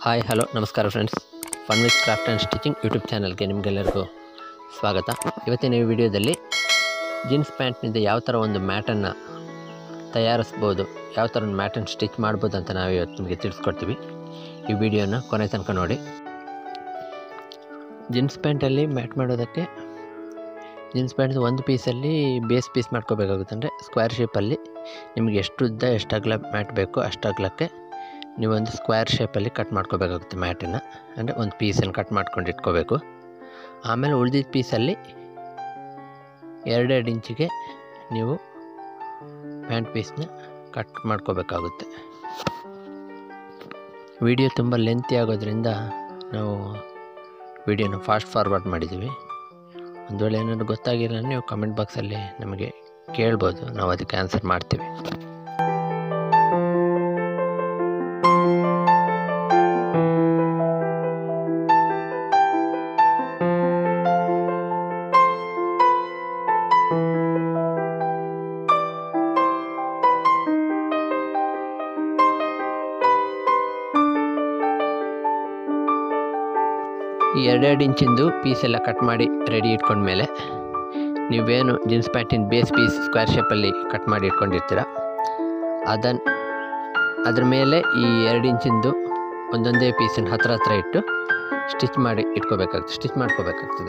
Hi hello ನಮಸ್ಕಾರ friends fun with craft and stitching YouTube ಚಾನಲ್ಗೆ ನಿಮಗೆಲ್ಲರಿಗೂ ಸ್ವಾಗತ ಇವತ್ತಿನ ಈ ವಿಡಿಯೋದಲ್ಲಿ ಜೀನ್ಸ್ ಪ್ಯಾಂಟ್ನಿಂದ ಯಾವ ಥರ ಒಂದು ಮ್ಯಾಟನ್ನು ತಯಾರಿಸ್ಬೋದು ಯಾವ ಥರ ಒಂದು ಮ್ಯಾಟನ್ನು ಸ್ಟಿಚ್ ಮಾಡ್ಬೋದು ಅಂತ ನಾವು ಇವತ್ತು ನಿಮಗೆ ತಿಳಿಸ್ಕೊಡ್ತೀವಿ ಈ ವಿಡಿಯೋನ ಕೊನೆ ತನಕ ನೋಡಿ ಜೀನ್ಸ್ ಪ್ಯಾಂಟಲ್ಲಿ ಮ್ಯಾಟ್ ಮಾಡೋದಕ್ಕೆ ಜೀನ್ಸ್ ಪ್ಯಾಂಟ್ ಒಂದು ಪೀಸಲ್ಲಿ ಬೇಸ್ ಪೀಸ್ ಮಾಡ್ಕೋಬೇಕಾಗುತ್ತೆ ಅಂದರೆ ಸ್ಕ್ವೇರ್ ಶೇಪಲ್ಲಿ ನಿಮಗೆ ಎಷ್ಟು ಉದ್ದ ಎಷ್ಟು ಅಗಲ ಮ್ಯಾಟ್ ಬೇಕೋ ಅಷ್ಟು ಅಗಲಕ್ಕೆ ನೀವೊಂದು ಸ್ಕ್ವೇರ್ ಶೇಪಲ್ಲಿ ಕಟ್ ಮಾಡ್ಕೋಬೇಕಾಗುತ್ತೆ ಮ್ಯಾಟನ್ನು ಅಂದರೆ ಒಂದು ಪೀಸನ್ನು ಕಟ್ ಮಾಡ್ಕೊಂಡು ಇಟ್ಕೋಬೇಕು ಆಮೇಲೆ ಉಳಿದಿದ್ದ ಪೀಸಲ್ಲಿ ಎರಡೆರಡು ಇಂಚಿಗೆ ನೀವು ಪ್ಯಾಂಟ್ ಪೀಸ್ನ ಕಟ್ ಮಾಡ್ಕೋಬೇಕಾಗುತ್ತೆ ವಿಡಿಯೋ ತುಂಬ ಲೆಂತಿ ಆಗೋದ್ರಿಂದ ನಾವು ವಿಡಿಯೋನ ಫಾಸ್ಟ್ ಫಾರ್ವರ್ಡ್ ಮಾಡಿದ್ದೀವಿ ಒಂದು ವೇಳೆ ಏನಾದರೂ ಗೊತ್ತಾಗಿಲ್ಲ ನೀವು ಕಮೆಂಟ್ ಬಾಕ್ಸಲ್ಲಿ ನಮಗೆ ಕೇಳ್ಬೋದು ನಾವು ಅದಕ್ಕೆ ಆನ್ಸರ್ ಮಾಡ್ತೀವಿ ಈ ಎರಡೆರಡು ಇಂಚಿಂದು ಪೀಸ್ ಎಲ್ಲ ಕಟ್ ಮಾಡಿ ರೆಡಿ ಇಟ್ಕೊಂಡ್ಮೇಲೆ ನೀವೇನು ಜೀನ್ಸ್ ಪ್ಯಾಂಟಿನ ಬೇಸ್ ಪೀಸ್ ಸ್ಕ್ವೇರ್ ಶೇಪಲ್ಲಿ ಕಟ್ ಮಾಡಿ ಇಟ್ಕೊಂಡಿರ್ತೀರ ಅದನ್ನು ಅದ್ರ ಮೇಲೆ ಈ ಎರಡು ಇಂಚಿಂದು ಒಂದೊಂದೇ ಪೀಸನ್ನು ಹತ್ರ ಹತ್ರ ಇಟ್ಟು ಸ್ಟಿಚ್ ಮಾಡಿ ಇಟ್ಕೋಬೇಕಾಗ್ತದೆ ಸ್ಟಿಚ್ ಮಾಡ್ಕೋಬೇಕಾಗ್ತದೆ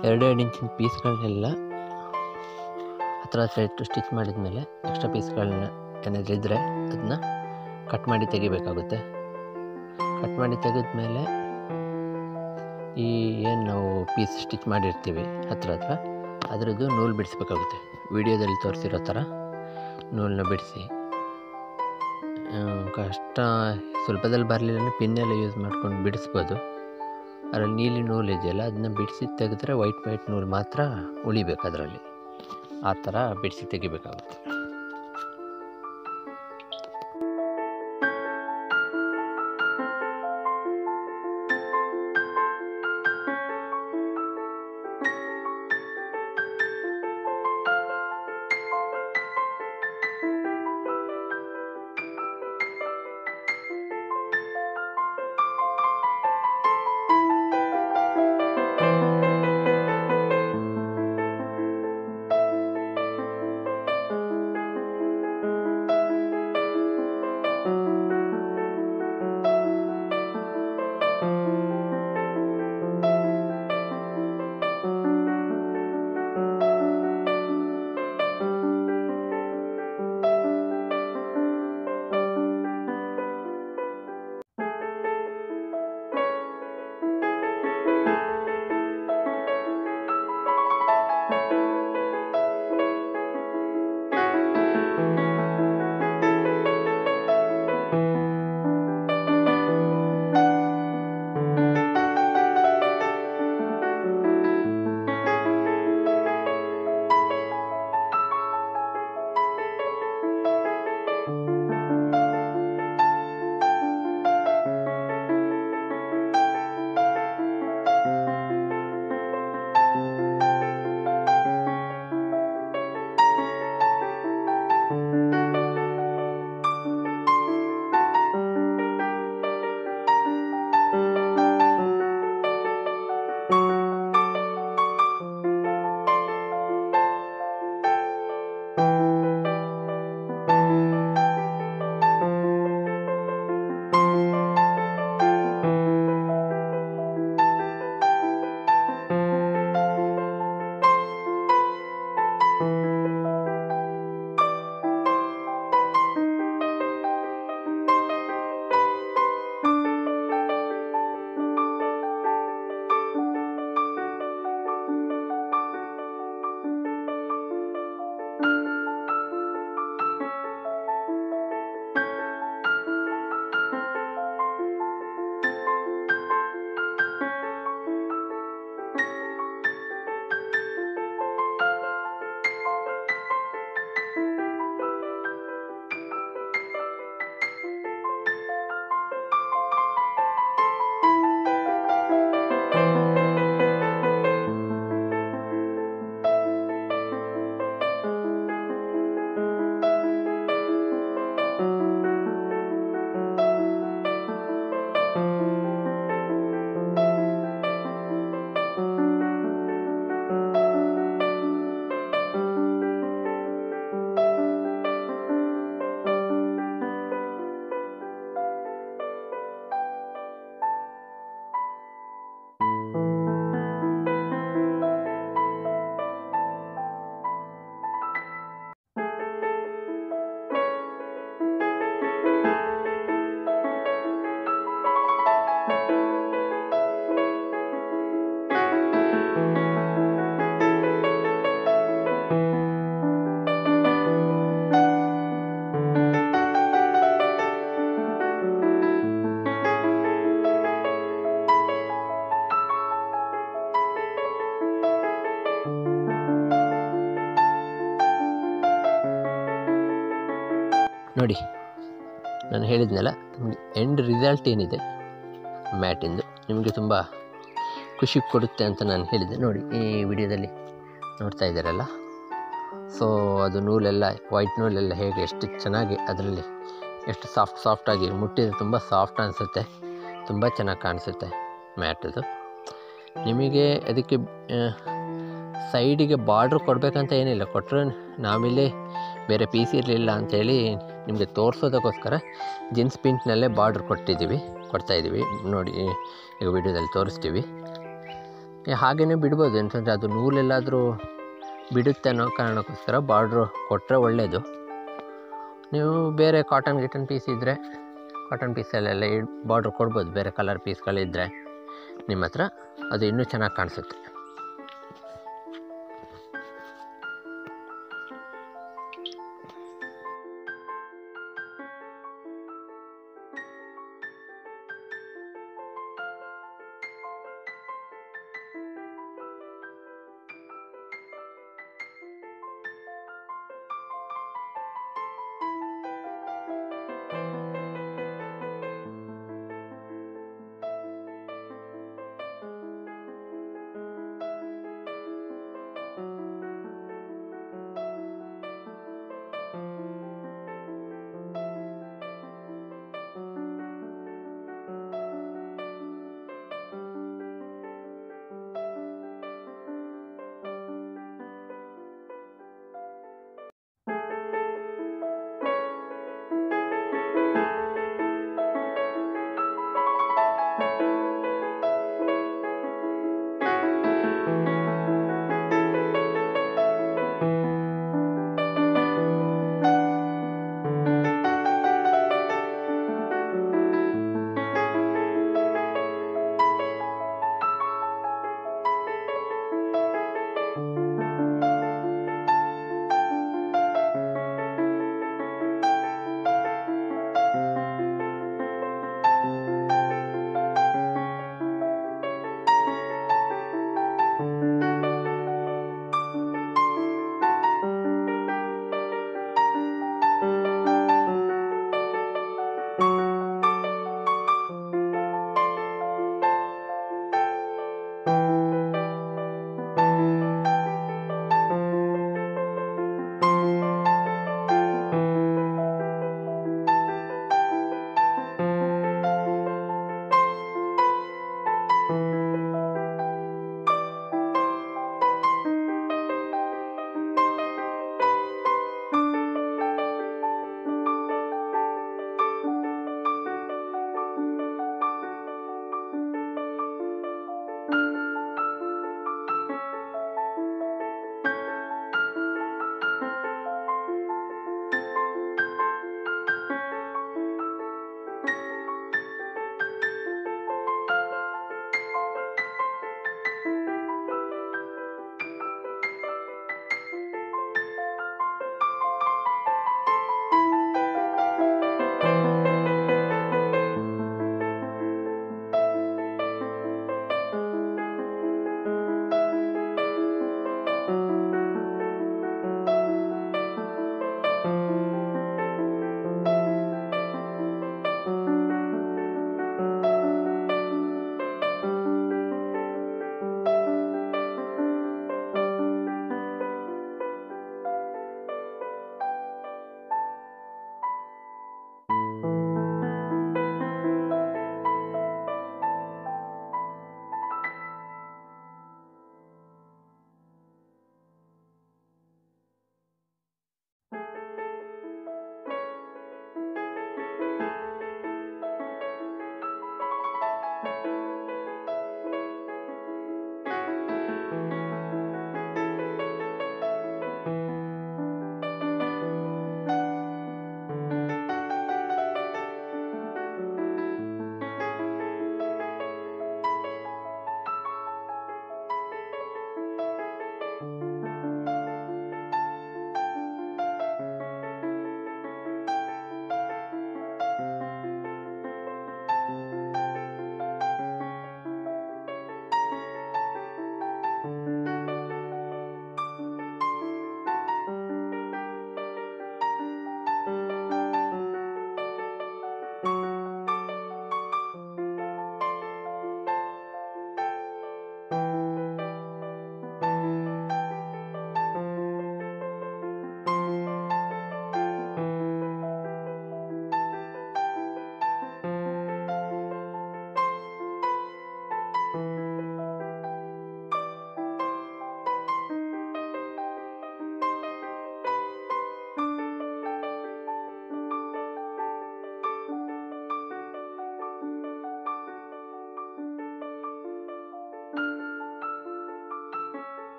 ಎರಡೆರಡು ಇಂಚಿನ ಪೀಸ್ಗಳನ್ನೆಲ್ಲ ಹತ್ರ ಹತ್ರ ಇಟ್ಟು ಸ್ಟಿಚ್ ಮಾಡಿದ ಮೇಲೆ ಎಕ್ಸ್ಟ್ರಾ ಪೀಸ್ಗಳನ್ನ ಏನಾದರೂ ಇದ್ದರೆ ಅದನ್ನ ಕಟ್ ಮಾಡಿ ತೆಗಿಬೇಕಾಗುತ್ತೆ ಕಟ್ ಮಾಡಿ ತೆಗೆದ್ಮೇಲೆ ಈ ಏನು ನಾವು ಪೀಸ್ ಸ್ಟಿಚ್ ಮಾಡಿರ್ತೀವಿ ಹತ್ರ ಹತ್ರ ಅದರದ್ದು ನೂಲು ಬಿಡಿಸ್ಬೇಕಾಗುತ್ತೆ ವಿಡಿಯೋದಲ್ಲಿ ತೋರಿಸಿರೋ ಥರ ನೂಲನ್ನ ಬಿಡಿಸಿ ಕಷ್ಟ ಸ್ವಲ್ಪದಲ್ಲಿ ಬರಲಿಲ್ಲ ಪಿನ್ನೆಲ್ಲ ಯೂಸ್ ಮಾಡ್ಕೊಂಡು ಬಿಡಿಸ್ಬೋದು ಅದರಲ್ಲಿ ನೀಲಿ ನೂಲು ಇದೆಯಲ್ಲ ಅದನ್ನ ಬಿಡಿಸಿ ತೆಗೆದ್ರೆ ವೈಟ್ ವೈಟ್ ನೂಲು ಮಾತ್ರ ಉಳಿಬೇಕು ಅದರಲ್ಲಿ ಆ ಥರ ಬಿಡಿಸಿ ತೆಗಿಬೇಕಾಗುತ್ತೆ ನೋಡಿ ನಾನು ಹೇಳಿದ್ನಲ್ಲ ನಿಮಗೆ ಎಂಡ್ ರಿಸಲ್ಟ್ ಏನಿದೆ ಮ್ಯಾಟಿಂದು ನಿಮಗೆ ತುಂಬ ಖುಷಿ ಕೊಡುತ್ತೆ ಅಂತ ನಾನು ಹೇಳಿದ್ದೆ ನೋಡಿ ಈ ವಿಡಿಯೋದಲ್ಲಿ ನೋಡ್ತಾ ಇದ್ದೀರಲ್ಲ ಸೊ ಅದು ನೂಲೆಲ್ಲ ವೈಟ್ ನೂಲೆಲ್ಲ ಹೇಗೆ ಎಷ್ಟು ಚೆನ್ನಾಗಿ ಅದರಲ್ಲಿ ಎಷ್ಟು ಸಾಫ್ಟ್ ಸಾಫ್ಟಾಗಿ ಮುಟ್ಟಿದ್ರೆ ತುಂಬ ಸಾಫ್ಟ್ ಅನಿಸುತ್ತೆ ತುಂಬ ಚೆನ್ನಾಗಿ ಕಾಣಿಸುತ್ತೆ ಮ್ಯಾಟದು ನಿಮಗೆ ಅದಕ್ಕೆ ಸೈಡಿಗೆ ಬಾರ್ಡ್ರ್ ಕೊಡಬೇಕಂತ ಏನಿಲ್ಲ ಕೊಟ್ಟರೆ ನಾವಿಲ್ಲಿ ಬೇರೆ ಪೀಸ್ ಇರಲಿಲ್ಲ ಅಂಥೇಳಿ ನಿಮಗೆ ತೋರಿಸೋದಕ್ಕೋಸ್ಕರ ಜೀನ್ಸ್ ಪಿಂಟ್ನಲ್ಲೇ ಬಾರ್ಡ್ರ್ ಕೊಟ್ಟಿದ್ದೀವಿ ಕೊಡ್ತಾಯಿದ್ದೀವಿ ನೋಡಿ ಈಗ ವಿಡಿಯೋದಲ್ಲಿ ತೋರಿಸ್ತೀವಿ ಹಾಗೆಯೇ ಬಿಡ್ಬೋದು ಅಂತಂದರೆ ಅದು ನೂಲೆಲ್ಲಾದರೂ ಬಿಡುತ್ತೆ ಅನ್ನೋ ಕಾರಣಕ್ಕೋಸ್ಕರ ಬಾರ್ಡ್ರು ಕೊಟ್ಟರೆ ಒಳ್ಳೆಯದು ನೀವು ಬೇರೆ ಕಾಟನ್ ಗಿಟನ್ ಪೀಸ್ ಇದ್ದರೆ ಕಾಟನ್ ಪೀಸಲ್ಲೆಲ್ಲ ಬಾರ್ಡ್ರ್ ಕೊಡ್ಬೋದು ಬೇರೆ ಕಲರ್ ಪೀಸ್ಗಳಿದ್ದರೆ ನಿಮ್ಮ ಹತ್ರ ಅದು ಇನ್ನೂ ಚೆನ್ನಾಗಿ ಕಾಣಿಸುತ್ತೆ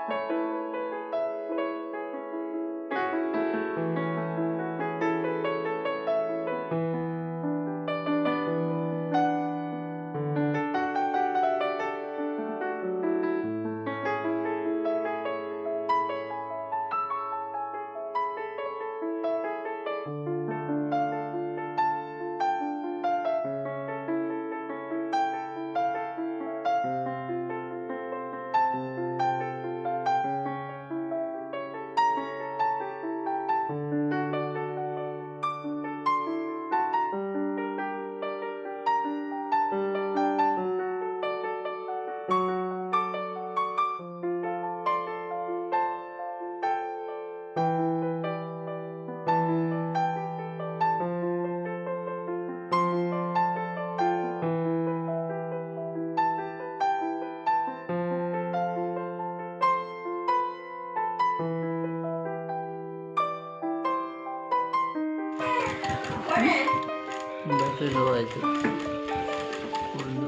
ಬ್ಯಾಟ್ರಿ ಲೋ ಆಯಿತು ಒಂದು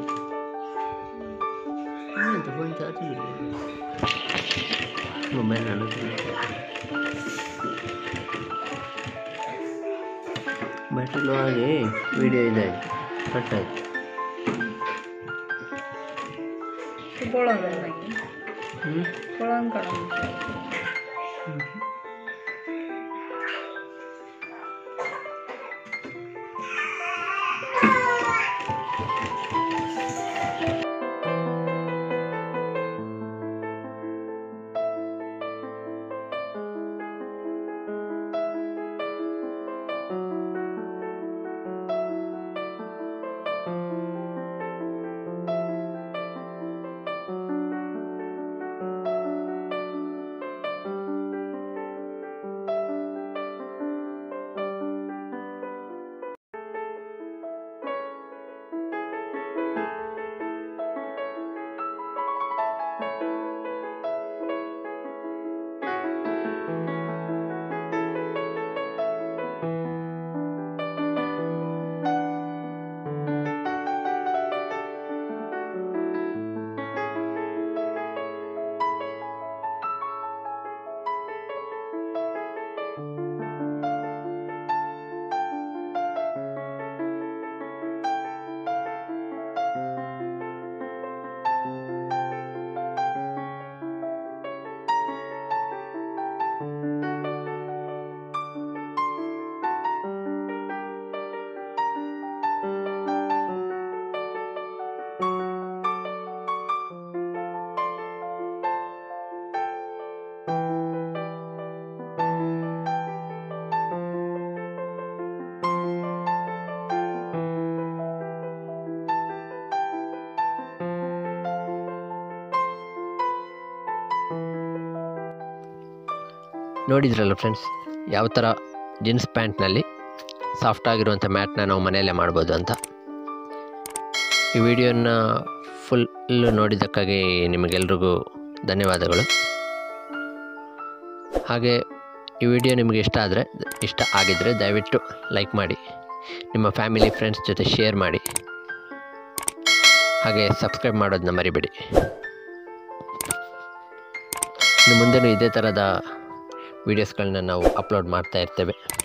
ಎಂತ ಫೋನ್ ಚಾರ್ಜ್ ಮೊಬೈಲ್ ನಾನು ಬ್ಯಾಟ್ರಿ ಲೋ ಆಗಿ ವಿಡಿಯೋ ಇದಾಯಿತು ಕಟ್ ಆಯಿತು ತಗೊಳ್ಳೋದಲ್ಲಾಗಿ ಹ್ಞೂ ತಗೊಳ್ಳೋನ್ ಕಣೋ. ನೋಡಿದ್ರಲ್ಲ ಫ್ರೆಂಡ್ಸ್ ಯಾವ ಥರ ಜೀನ್ಸ್ ಪ್ಯಾಂಟ್ನಲ್ಲಿ ಸಾಫ್ಟ್ ಆಗಿರುವಂಥ ಮ್ಯಾಟ್ನ ನಾವು ಮನೆಯಲ್ಲೇ ಮಾಡ್ಬೋದು ಅಂತ ಈ ವಿಡಿಯೋನ ಫುಲ್ಲು ನೋಡಿದ್ದಕ್ಕಾಗಿ ನಿಮಗೆಲ್ರಿಗೂ ಧನ್ಯವಾದಗಳು ಹಾಗೆ ಈ ವಿಡಿಯೋ ನಿಮಗೆ ಇಷ್ಟ ಆದರೆ ಇಷ್ಟ ಆಗಿದ್ದರೆ ದಯವಿಟ್ಟು ಲೈಕ್ ಮಾಡಿ ನಿಮ್ಮ ಫ್ಯಾಮಿಲಿ ಫ್ರೆಂಡ್ಸ್ ಜೊತೆ ಶೇರ್ ಮಾಡಿ ಹಾಗೆ ಸಬ್ಸ್ಕ್ರೈಬ್ ಮಾಡೋದನ್ನ ಮರಿಬೇಡಿ ಇನ್ನು ಮುಂದೆನೂ ಇದೇ ಥರದ ವೀಡಿಯೋಸ್ಗಳನ್ನ ನಾವು ಅಪ್ಲೋಡ್ ಮಾಡ್ತಾ ಇರ್ತೇವೆ